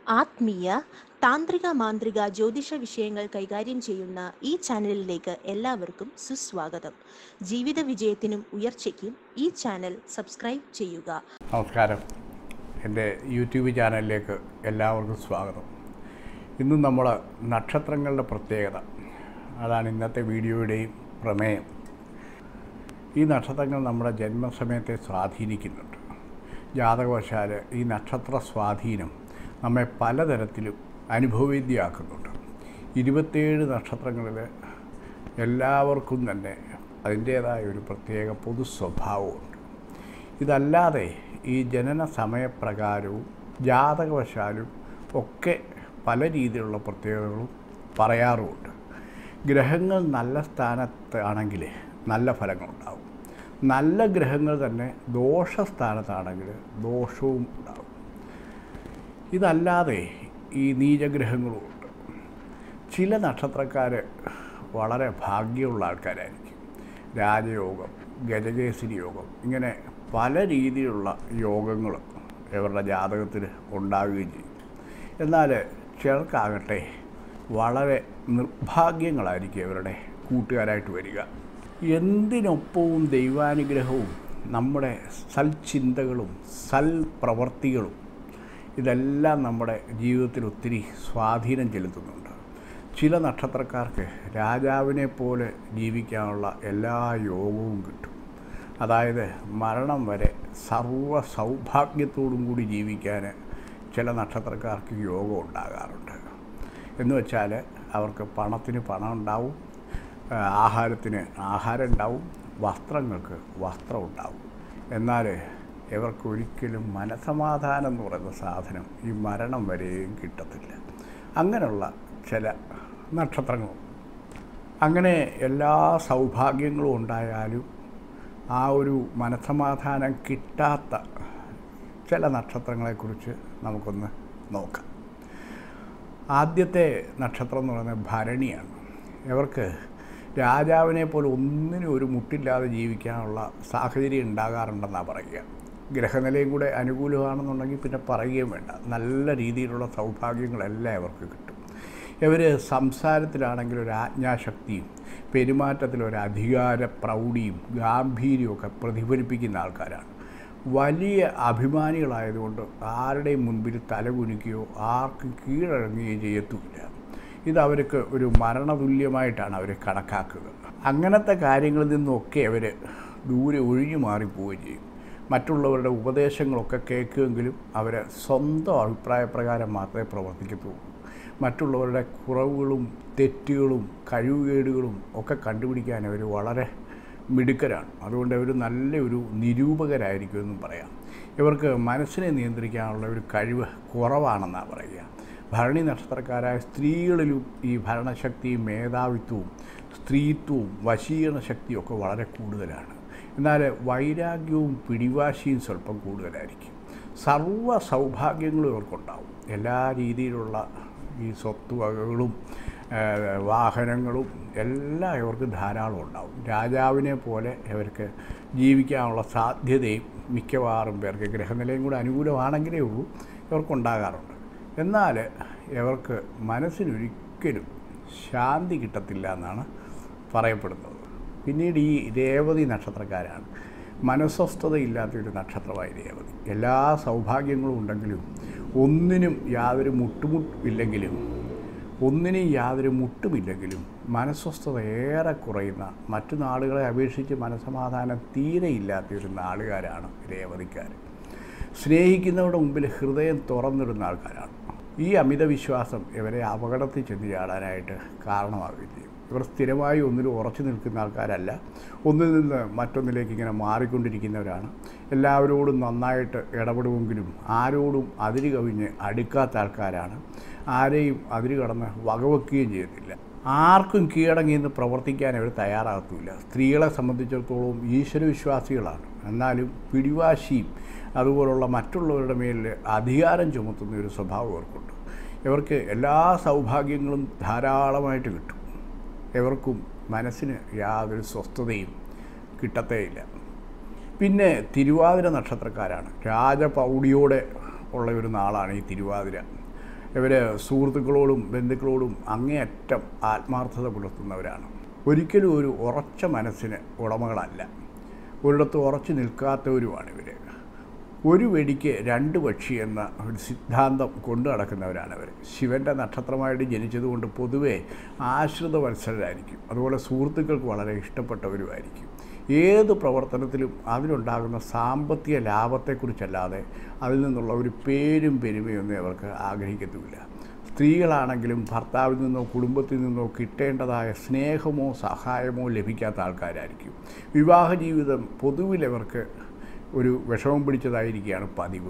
ആത്മീയ താന്ത്രിക മാന്ത്രിക ജ്യോതിഷ വിഷയങ്ങൾ കൈകാര്യം ചെയ്യുന്ന ഈ ചാനലിലേക്ക് എല്ലാവർക്കും സുസ്വാഗതം ജീവിത വിജയത്തിനും ഉയർച്ചയ്ക്കും ഈ ചാനൽ സബ്സ്ക്രൈബ് ചെയ്യുക നമസ്കാരം എൻ്റെ യൂട്യൂബ് ചാനലിലേക്ക് എല്ലാവർക്കും സ്വാഗതം ഇന്ന് നമ്മൾ നക്ഷത്രങ്ങളുടെ പ്രത്യേകത അതാണ് ഇന്നത്തെ വീഡിയോയുടെയും പ്രമേയം ഈ നക്ഷത്രങ്ങൾ നമ്മുടെ ജന്മസമയത്തെ സ്വാധീനിക്കുന്നുണ്ട് ജാതകവശാൽ ഈ നക്ഷത്ര സ്വാധീനം നമ്മെ പലതരത്തിലും അനുഭവവേദ്യമാക്കുന്നുണ്ട് ഇരുപത്തേഴ് നക്ഷത്രങ്ങളിൽ എല്ലാവർക്കും തന്നെ അതിൻ്റേതായ ഒരു പ്രത്യേക പൊതു സ്വഭാവമുണ്ട് ഇതല്ലാതെ ഈ ജനന സമയപ്രകാരവും ജാതകവശാലും ഒക്കെ പല രീതിയിലുള്ള പ്രത്യേകതകളും പറയാറുമുണ്ട് ഗ്രഹങ്ങൾ നല്ല സ്ഥാനത്താണെങ്കിൽ നല്ല ഫലങ്ങളുണ്ടാവും നല്ല ഗ്രഹങ്ങൾ തന്നെ ദോഷസ്ഥാനത്താണെങ്കിൽ ദോഷവും ഉണ്ടാവും ഇതല്ലാതെ ഈ നീചഗ്രഹങ്ങളുമുണ്ട് ചില നക്ഷത്രക്കാർ വളരെ ഭാഗ്യമുള്ള ആൾക്കാരായിരിക്കും രാജയോഗം ഗജകേസരി യോഗം ഇങ്ങനെ പല രീതിയിലുള്ള യോഗങ്ങൾ ഇവരുടെ ജാതകത്തിൽ ഉണ്ടാവുകയും ചെയ്യും എന്നാൽ ചിലർക്കാകട്ടെ വളരെ നിർഭാഗ്യങ്ങളായിരിക്കും ഇവരുടെ കൂട്ടുകാരായിട്ട് വരിക എന്തിനൊപ്പവും ദൈവാനുഗ്രഹവും നമ്മുടെ സൽചിന്തകളും സൽപ്രവർത്തികളും ഇതെല്ലാം നമ്മുടെ ജീവിതത്തിൽ ഒത്തിരി സ്വാധീനം ചെലുത്തുന്നുണ്ട് ചില നക്ഷത്രക്കാർക്ക് രാജാവിനെ പോലെ ജീവിക്കാനുള്ള എല്ലാ യോഗവും കിട്ടും അതായത് മരണം വരെ സർവ സൗഭാഗ്യത്തോടും കൂടി ജീവിക്കാൻ ചില നക്ഷത്രക്കാർക്ക് യോഗം ഉണ്ടാകാറുണ്ട് എന്ന് വെച്ചാൽ അവർക്ക് പണത്തിന് പണം ഉണ്ടാവും ആ, ആഹാരത്തിന് ആഹാരം ഉണ്ടാവും വസ്ത്രങ്ങൾക്ക് വസ്ത്രം ഉണ്ടാവും എന്നാൽ ഇവർക്ക് ഒരിക്കലും മനസമാധാനം എന്ന് പറയുന്ന സാധനം ഈ മരണം വരെയും കിട്ടത്തില്ല അങ്ങനെയുള്ള ചില നക്ഷത്രങ്ങളും അങ്ങനെ എല്ലാ സൗഭാഗ്യങ്ങളും ഉണ്ടായാലും ആ ഒരു മനസമാധാനം കിട്ടാത്ത ചില നക്ഷത്രങ്ങളെക്കുറിച്ച് നമുക്കൊന്ന് നോക്കാം ആദ്യത്തെ നക്ഷത്രം എന്ന് പറയുന്നത് ഭരണിയാണ് ഇവർക്ക് രാജാവിനെ പോലെ ഒന്നിനും ഒരു മുട്ടില്ലാതെ ജീവിക്കാനുള്ള സാഹചര്യം ഉണ്ടാകാറുണ്ടെന്നാണ് പറയുക ഗ്രഹനിലയും കൂടെ അനുകൂലമാണെന്നുണ്ടെങ്കിൽ പിന്നെ പറയുകയും വേണ്ട നല്ല രീതിയിലുള്ള സൗഭാഗ്യങ്ങളെല്ലാം ഇവർക്ക് കിട്ടും ഇവർ സംസാരത്തിലാണെങ്കിൽ ഒരു ആജ്ഞാശക്തിയും പെരുമാറ്റത്തിൽ ഒരു അധികാര പ്രൗഢിയും ഗാംഭീര്യവും ഒക്കെ പ്രതിഫലിപ്പിക്കുന്ന ആൾക്കാരാണ് വലിയ അഭിമാനികളായതുകൊണ്ട് ആരുടെയും മുൻപിൽ തലകുനിക്കുകയോ ആർക്കും കീഴടങ്ങുകയോ ചെയ്യത്തുമില്ല ഇത് അവർക്ക് ഒരു മരണതുല്യമായിട്ടാണ് അവർ കണക്കാക്കുക അങ്ങനത്തെ കാര്യങ്ങളിൽ നിന്നൊക്കെ അവർ ദൂരെ ഒഴിഞ്ഞു മാറിപ്പോവുകയും ചെയ്യും മറ്റുള്ളവരുടെ ഉപദേശങ്ങളൊക്കെ കേൾക്കുമെങ്കിലും അവർ സ്വന്തം അഭിപ്രായപ്രകാരം മാത്രമേ പ്രവർത്തിക്കത്തുള്ളൂ മറ്റുള്ളവരുടെ കുറവുകളും തെറ്റുകളും കഴിവുകേടുകളും ഒക്കെ കണ്ടുപിടിക്കാൻ അവർ വളരെ മിടുക്കരാണ് അതുകൊണ്ട് അവർ നല്ലൊരു നിരൂപകരായിരിക്കുമെന്നും പറയാം ഇവർക്ക് മനസ്സിനെ നിയന്ത്രിക്കാനുള്ള ഒരു കഴിവ് കുറവാണെന്നാണ് പറയുക ഭരണി നക്ഷത്രക്കാരായ സ്ത്രീകളിലും ഈ ഭരണശക്തിയും മേധാവിത്വവും സ്ത്രീത്വവും വശീകരണ ശക്തിയും ഒക്കെ വളരെ കൂടുതലാണ് എന്നാൽ വൈരാഗ്യവും പിടിവാശിയും സ്വല്പം കൂടുതലായിരിക്കും സർവ്വ സൗഭാഗ്യങ്ങളും ഇവർക്കുണ്ടാവും എല്ലാ രീതിയിലുള്ള ഈ സ്വത്തുവകകളും ആ, വാഹനങ്ങളും എല്ലാം ഇവർക്ക് ധാരാളം ഉണ്ടാവും രാജാവിനെ പോലെ ഇവർക്ക് ജീവിക്കാനുള്ള സാധ്യതയും മിക്കവാറും പേർക്ക് ഗ്രഹനിലയും കൂടെ അനുകൂലമാണെങ്കിലേ ഉള്ളൂ ഇവർക്കുണ്ടാകാറുണ്ട് എന്നാൽ ഇവർക്ക് മനസ്സിനൊരിക്കലും ശാന്തി കിട്ടത്തില്ല എന്നാണ് പറയപ്പെടുന്നത് പിന്നീട് ഈ രേവതി നക്ഷത്രക്കാരാണ് മനസ്വസ്ഥതയില്ലാത്തൊരു നക്ഷത്രമായി രേവതി എല്ലാ സൗഭാഗ്യങ്ങളും ഉണ്ടെങ്കിലും ഒന്നിനും യാതൊരു മുട്ടുമുട്ടില്ലെങ്കിലും ഒന്നിനും യാതൊരു മുട്ടുമില്ലെങ്കിലും മനസ്വസ്ഥത ഏറെ കുറയുന്ന മറ്റു നാടുകളെ അപേക്ഷിച്ച് മനസമാധാനം തീരെ ഇല്ലാത്ത ഒരു നാടുകാരാണ് രേവതിക്കാർ സ്നേഹിക്കുന്നവരുടെ മുമ്പിൽ ഹൃദയം തുറന്നിടുന്ന ആൾക്കാരാണ് ഈ അമിത വിശ്വാസം ഇവരെ അപകടത്തിൽ ചെന്ന് ചാടാനായിട്ട് കാരണമാവുകയും ചെയ്യും ഇവർ സ്ഥിരമായി ഒന്നിലും ഉറച്ചു നിൽക്കുന്ന ആൾക്കാരല്ല ഒന്നിൽ നിന്ന് മറ്റൊന്നിലേക്ക് ഇങ്ങനെ മാറിക്കൊണ്ടിരിക്കുന്നവരാണ് എല്ലാവരോടും നന്നായിട്ട് ഇടപെടുമെങ്കിലും ആരോടും അതിര് കവിഞ്ഞ് അടുക്കാത്ത ആൾക്കാരാണ് ആരെയും അതിര് കടന്ന് വകവെക്കുകയും ചെയ്യത്തില്ല ആർക്കും കീഴടങ്ങിയെന്ന് പ്രവർത്തിക്കാൻ അവർ തയ്യാറാകത്തുമില്ല സ്ത്രീകളെ സംബന്ധിച്ചിടത്തോളം ഈശ്വരവിശ്വാസികളാണ് എന്നാലും പിടിവാശിയും അതുപോലുള്ള മറ്റുള്ളവരുടെ മേലിൽ അധികാരം ചുമത്തുന്ന ഒരു സ്വഭാവം ഇവർക്കുണ്ട് ഇവർക്ക് എല്ലാ സൗഭാഗ്യങ്ങളും ധാരാളമായിട്ട് കിട്ടും ഇവർക്കും മനസ്സിന് യാതൊരു സ്വസ്ഥതയും കിട്ടത്തേയില്ല പിന്നെ തിരുവാതിര നക്ഷത്രക്കാരാണ് രാജപൗടിയോടെ ഉള്ള ഒരു നാളാണ് ഈ തിരുവാതിര ഇവർ സുഹൃത്തുക്കളോടും ബന്ധുക്കളോടും അങ്ങേയറ്റം ആത്മാർത്ഥത പുലർത്തുന്നവരാണ് ഒരിക്കലും ഒരു ഉറച്ച മനസ്സിന് ഉടമകളല്ല ഒരിടത്ത് ഉറച്ചു നിൽക്കാത്തവരുമാണ് ഇവർ ഒരു വെടിക്ക് രണ്ട് പക്ഷി എന്ന ഒരു സിദ്ധാന്തം കൊണ്ടു നടക്കുന്നവരാണ് അവർ ശിവൻ്റെ നക്ഷത്രമായിട്ട് ജനിച്ചതുകൊണ്ട് പൊതുവെ ആശ്രിത വത്സരരായിരിക്കും അതുപോലെ സുഹൃത്തുക്കൾക്ക് വളരെ ഇഷ്ടപ്പെട്ടവരുമായിരിക്കും ഏത് പ്രവർത്തനത്തിലും അതിലുണ്ടാകുന്ന സാമ്പത്തിക ലാഭത്തെക്കുറിച്ചല്ലാതെ അതിൽ നിന്നുള്ള ഒരു പേരും പെരുമയൊന്നും അവർക്ക് ആഗ്രഹിക്കത്തുമില്ല സ്ത്രീകളാണെങ്കിലും ഭർത്താവിൽ നിന്നോ കുടുംബത്തിൽ നിന്നോ കിട്ടേണ്ടതായ സ്നേഹമോ സഹായമോ ലഭിക്കാത്ത ആൾക്കാരായിരിക്കും വിവാഹ ജീവിതം പൊതുവിൽ അവർക്ക് ഒരു വിഷമം പിടിച്ചതായിരിക്കുകയാണ് പതിവ്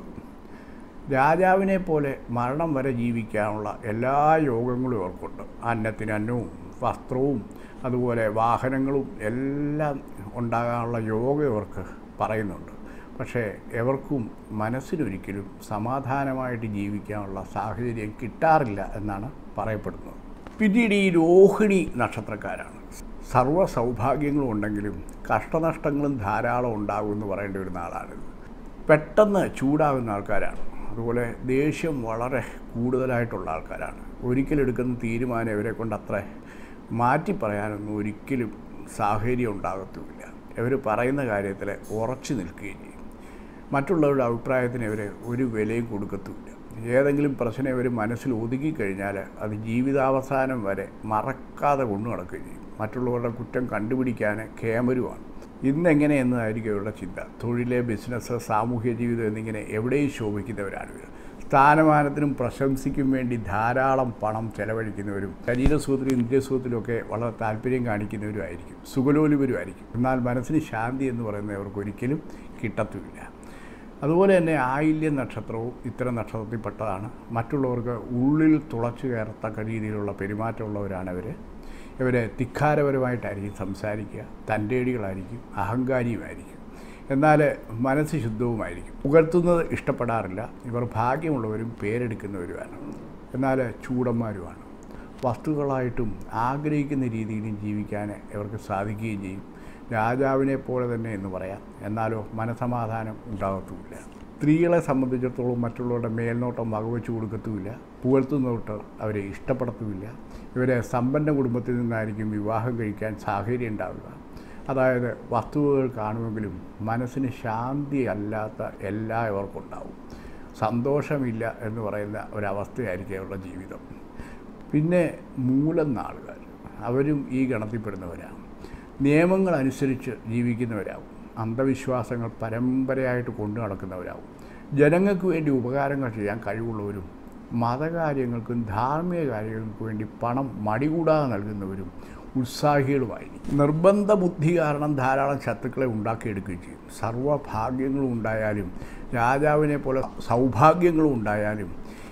രാജാവിനെ പോലെ മരണം വരെ ജീവിക്കാനുള്ള എല്ലാ യോഗങ്ങളും അവർക്കുണ്ട് അന്നത്തിന് അന്നവും വസ്ത്രവും അതുപോലെ വാഹനങ്ങളും എല്ലാം ഉണ്ടാകാനുള്ള യോഗ ഇവർക്ക് പറയുന്നുണ്ട് പക്ഷേ എവർക്കും മനസ്സിനൊരിക്കലും സമാധാനമായിട്ട് ജീവിക്കാനുള്ള സാഹചര്യം കിട്ടാറില്ല എന്നാണ് പറയപ്പെടുന്നത് പിന്നീട് ഈ രോഹിണി നക്ഷത്രക്കാരാണ് സർവ്വ സൗഭാഗ്യങ്ങളും ഉണ്ടെങ്കിലും കഷ്ടനഷ്ടങ്ങളും ധാരാളം ഉണ്ടാകും എന്ന് പറയേണ്ട ഒരു നാളാണിത് പെട്ടെന്ന് ചൂടാകുന്ന ആൾക്കാരാണ് അതുപോലെ ദേഷ്യം വളരെ കൂടുതലായിട്ടുള്ള ആൾക്കാരാണ് ഒരിക്കലെടുക്കുന്ന തീരുമാനം ഇവരെ കൊണ്ട് അത്ര മാറ്റി പറയാനൊന്നും ഒരിക്കലും സാഹചര്യം ഉണ്ടാകത്തുമില്ല ഇവർ പറയുന്ന കാര്യത്തിൽ ഉറച്ചു നിൽക്കുകയും ചെയ്യും മറ്റുള്ളവരുടെ അഭിപ്രായത്തിന് ഇവർ ഒരു വിലയും കൊടുക്കത്തുമില്ല ഏതെങ്കിലും പ്രശ്നം ഇവർ മനസ്സിൽ ഒതുക്കിക്കഴിഞ്ഞാൽ അത് ജീവിതാവസാനം വരെ മറക്കാതെ കൊണ്ടു നടക്കുകയും ചെയ്യും മറ്റുള്ളവരുടെ കുറ്റം കണ്ടുപിടിക്കാൻ കേമരുമാണ് ഇന്നെങ്ങനെയെന്നതായിരിക്കും ഇവരുടെ ചിന്ത തൊഴിലെ ബിസിനസ് സാമൂഹ്യ ജീവിതം എന്നിങ്ങനെ എവിടെയും ശോഭിക്കുന്നവരാണ് ഇവർ സ്ഥാനമാനത്തിനും പ്രശംസയ്ക്കും വേണ്ടി ധാരാളം പണം ചെലവഴിക്കുന്നവരും ശരീരസുഖത്തിലും ഇന്ദ്രിയസുഖത്തിലുമൊക്കെ വളരെ താല്പര്യം കാണിക്കുന്നവരുമായിരിക്കും സുഖലോലുപരുമായിരിക്കും എന്നാൽ മനസ്സിന് ശാന്തി എന്ന് പറയുന്നത് അവർക്ക് ഒരിക്കലും കിട്ടത്തുമില്ല അതുപോലെ തന്നെ ആയില്യ നക്ഷത്രവും ഇത്തരം നക്ഷത്രത്തിൽപ്പെട്ടതാണ് മറ്റുള്ളവർക്ക് ഉള്ളിൽ തുളച്ചു കയറത്തക്ക രീതിയിലുള്ള പെരുമാറ്റമുള്ളവരാണ് അവർ ഇവർ ധിക്കാരപരമായിട്ടായിരിക്കും സംസാരിക്കുക തൻ്റെടികളായിരിക്കും അഹങ്കാരിയുമായിരിക്കും എന്നാൽ മനസ്സ് ശുദ്ധവുമായിരിക്കും പുകഴ്ത്തുന്നത് ഇഷ്ടപ്പെടാറില്ല ഇവർ ഭാഗ്യമുള്ളവരും പേരെടുക്കുന്നവരുമാണ് എന്നാൽ ചൂടന്മാരുമാണ് വസ്തുക്കളായിട്ടും ആഗ്രഹിക്കുന്ന രീതിയിലും ജീവിക്കാൻ ഇവർക്ക് സാധിക്കുകയും ചെയ്യും രാജാവിനെ പോലെ തന്നെ എന്ന് പറയാം എന്നാലോ മനസമാധാനം ഉണ്ടാകത്തുമില്ല സ്ത്രീകളെ സംബന്ധിച്ചിടത്തോളം മറ്റുള്ളവരുടെ മേൽനോട്ടം വകവെച്ച് കൊടുക്കത്തുമില്ല പുകഴ്ത്തുന്നതൊട്ട് അവരെ ഇഷ്ടപ്പെടത്തുമില്ല ഇവരെ സമ്പന്ന കുടുംബത്തിൽ നിന്നായിരിക്കും വിവാഹം കഴിക്കാൻ സാഹചര്യം ഉണ്ടാവുക അതായത് വസ്തുവകൾ കാണുമെങ്കിലും മനസ്സിന് ശാന്തി അല്ലാത്ത എല്ലാ ഇവർക്കുണ്ടാവും സന്തോഷമില്ല എന്ന് പറയുന്ന ഒരവസ്ഥയായിരിക്കും അവരുടെ ജീവിതം പിന്നെ മൂലം നാളുകാർ അവരും ഈ ഗണത്തിൽപ്പെടുന്നവരാണ് നിയമങ്ങൾ അനുസരിച്ച് ജീവിക്കുന്നവരാവും അന്ധവിശ്വാസങ്ങൾ പരമ്പരയായിട്ട് കൊണ്ടു നടക്കുന്നവരാവും ജനങ്ങൾക്ക് വേണ്ടി ഉപകാരങ്ങൾ ചെയ്യാൻ കഴിവുള്ളവരും മതകാര്യങ്ങൾക്കും ധാർമ്മിക കാര്യങ്ങൾക്കും വേണ്ടി പണം മടികൂടാതെ നൽകുന്നവരും ഉത്സാഹികളുമായി നിർബന്ധ ബുദ്ധി കാരണം ധാരാളം ശത്രുക്കളെ ഉണ്ടാക്കിയെടുക്കുകയും ചെയ്യും സർവ്വഭാഗ്യങ്ങളും ഉണ്ടായാലും രാജാവിനെ പോലെ സൗഭാഗ്യങ്ങളും ഉണ്ടായാലും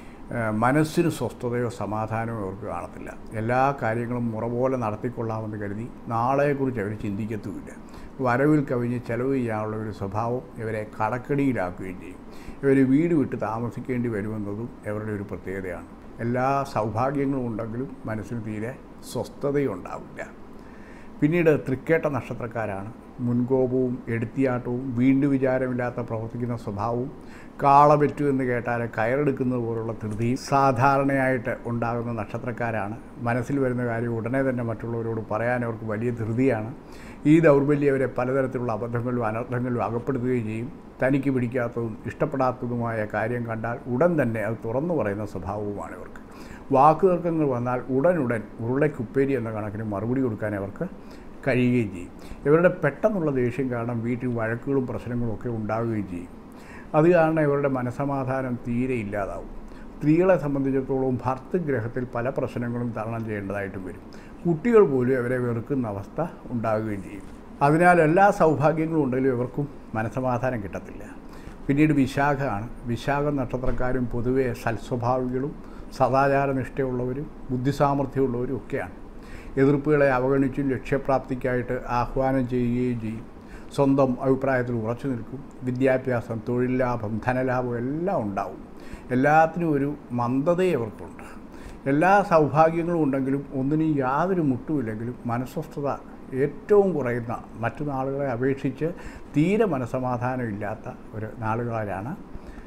മനസ്സിന് സ്വസ്ഥതയോ സമാധാനമോ അവർക്ക് കാണത്തില്ല എല്ലാ കാര്യങ്ങളും മുറ പോലെ നടത്തിക്കൊള്ളാമെന്ന് കരുതി നാളെക്കുറിച്ച് അവർ ചിന്തിക്കത്തുമില്ല വരവിൽ കവിഞ്ഞ് ചെലവ് ചെയ്യാനുള്ള ഒരു സ്വഭാവം ഇവരെ കടക്കടിയിലാക്കുകയും ചെയ്യും ഇവർ വീട് വിട്ട് താമസിക്കേണ്ടി വരുമെന്നതും ഇവരുടെ ഒരു പ്രത്യേകതയാണ് എല്ലാ സൗഭാഗ്യങ്ങളും ഉണ്ടെങ്കിലും മനസ്സിന് തീരെ സ്വസ്ഥതയുണ്ടാവില്ല പിന്നീട് തൃക്കേട്ട നക്ഷത്രക്കാരാണ് മുൻകോപവും എടുത്തിയാട്ടവും വീണ്ടും വിചാരമില്ലാത്ത പ്രവർത്തിക്കുന്ന സ്വഭാവവും കാളപറ്റു എന്ന് കേട്ടാൽ കയറെടുക്കുന്നത് പോലുള്ള ധൃതിയും സാധാരണയായിട്ട് ഉണ്ടാകുന്ന നക്ഷത്രക്കാരാണ് മനസ്സിൽ വരുന്ന കാര്യം ഉടനെ തന്നെ മറ്റുള്ളവരോട് പറയാൻ അവർക്ക് വലിയ ധൃതിയാണ് ഈ ദൗർബല്യം അവരെ പലതരത്തിലുള്ള അബദ്ധങ്ങളിലും അനർത്ഥങ്ങളിലും അകപ്പെടുത്തുകയും ചെയ്യും തനിക്ക് പിടിക്കാത്തതും ഇഷ്ടപ്പെടാത്തതുമായ കാര്യം കണ്ടാൽ ഉടൻ തന്നെ അത് തുറന്നു പറയുന്ന സ്വഭാവവുമാണ് ഇവർക്ക് വാക്കുതർക്കങ്ങൾ വന്നാൽ ഉടനുടൻ ഉരുളക്കുപ്പേരി എന്ന കണക്കിന് മറുപടി കൊടുക്കാൻ അവർക്ക് കഴിയുകയും ചെയ്യും ഇവരുടെ പെട്ടെന്നുള്ള ദേഷ്യം കാരണം വീട്ടിൽ വഴക്കുകളും പ്രശ്നങ്ങളും ഒക്കെ ഉണ്ടാവുകയും ചെയ്യും അത് കാരണം ഇവരുടെ മനസമാധാനം തീരെ ഇല്ലാതാവും സ്ത്രീകളെ സംബന്ധിച്ചിടത്തോളം ഭർത്തൃഗ്രഹത്തിൽ പല പ്രശ്നങ്ങളും തരണം ചെയ്യേണ്ടതായിട്ടും വരും കുട്ടികൾ പോലും അവരെ വെറുക്കുന്ന അവസ്ഥ ഉണ്ടാവുകയും ചെയ്യും അതിനാൽ എല്ലാ സൗഭാഗ്യങ്ങളും ഉണ്ടെങ്കിലും ഇവർക്കും മനസമാധാനം കിട്ടത്തില്ല പിന്നീട് വിശാഖമാണ് വിശാഖ നക്ഷത്രക്കാരും പൊതുവെ സൽസ്വഭാവികളും സദാചാരനിഷ്ഠയുള്ളവരും ബുദ്ധിസാമർഥ്യമുള്ളവരും ഒക്കെയാണ് എതിർപ്പുകളെ അവഗണിച്ചും ലക്ഷ്യപ്രാപ്തിക്കായിട്ട് ആഹ്വാനം ചെയ്യുകയും ചെയ്യും സ്വന്തം അഭിപ്രായത്തിൽ ഉറച്ചു നിൽക്കും വിദ്യാഭ്യാസം തൊഴിൽ ലാഭം ധനലാഭം എല്ലാം ഉണ്ടാവും എല്ലാത്തിനും ഒരു മന്ദതയെ അവർക്കുണ്ട് എല്ലാ സൗഭാഗ്യങ്ങളും ഉണ്ടെങ്കിലും ഒന്നിനും യാതൊരു മുട്ടുമില്ലെങ്കിലും മനസ്വസ്ഥത ഏറ്റവും കുറയുന്ന മറ്റു നാളുകളെ അപേക്ഷിച്ച് തീരെ മനസമാധാനം ഇല്ലാത്ത ഒരു നാളുകാരാണ്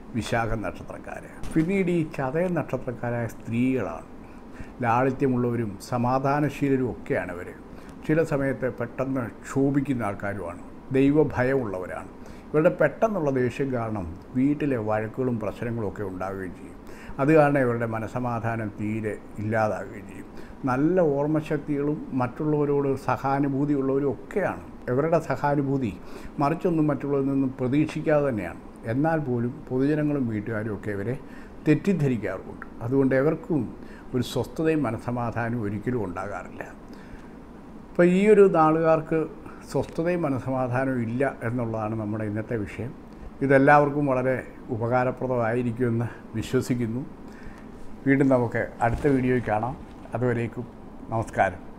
വിശാഖ നക്ഷത്രക്കാർ പിന്നീട് ഈ ചതയ നക്ഷത്രക്കാരായ സ്ത്രീകളാണ് ലാളിത്യമുള്ളവരും സമാധാനശീലരും ഒക്കെയാണ് ഇവർ ചില സമയത്ത് പെട്ടെന്ന് ക്ഷോഭിക്കുന്ന ആൾക്കാരുമാണ് ദൈവഭയമുള്ളവരാണ് ഇവരുടെ പെട്ടെന്നുള്ള ദേഷ്യം കാരണം വീട്ടിലെ വഴക്കുകളും പ്രശ്നങ്ങളും ഒക്കെ ഉണ്ടാവുകയും ചെയ്യും അത് കാരണം ഇവരുടെ മനസമാധാനം തീരെ ഇല്ലാതാവുകയും ചെയ്യും നല്ല ഓർമ്മശക്തികളും മറ്റുള്ളവരോട് സഹാനുഭൂതിയുള്ളവരും ഒക്കെയാണ് ഇവരുടെ സഹാനുഭൂതി മറിച്ചൊന്നും മറ്റുള്ളവരിൽ നിന്നും പ്രതീക്ഷിക്കാതെ തന്നെയാണ് എന്നാൽ പോലും പൊതുജനങ്ങളും വീട്ടുകാരും ഒക്കെ ഇവരെ തെറ്റിദ്ധരിക്കാറുമുണ്ട് അതുകൊണ്ട് എവർക്കും ഒരു സ്വസ്ഥതയും മനസമാധാനവും ഒരിക്കലും ഉണ്ടാകാറില്ല അപ്പോൾ ഈ ഒരു നാളുകാർക്ക് സ്വസ്ഥതയും മനസമാധാനവും ഇല്ല എന്നുള്ളതാണ് നമ്മുടെ ഇന്നത്തെ വിഷയം ഇതെല്ലാവർക്കും വളരെ ഉപകാരപ്രദമായിരിക്കുമെന്ന് വിശ്വസിക്കുന്നു വീണ്ടും നമുക്ക് അടുത്ത വീഡിയോയിൽ കാണാം അതുവരേക്കും നമസ്കാരം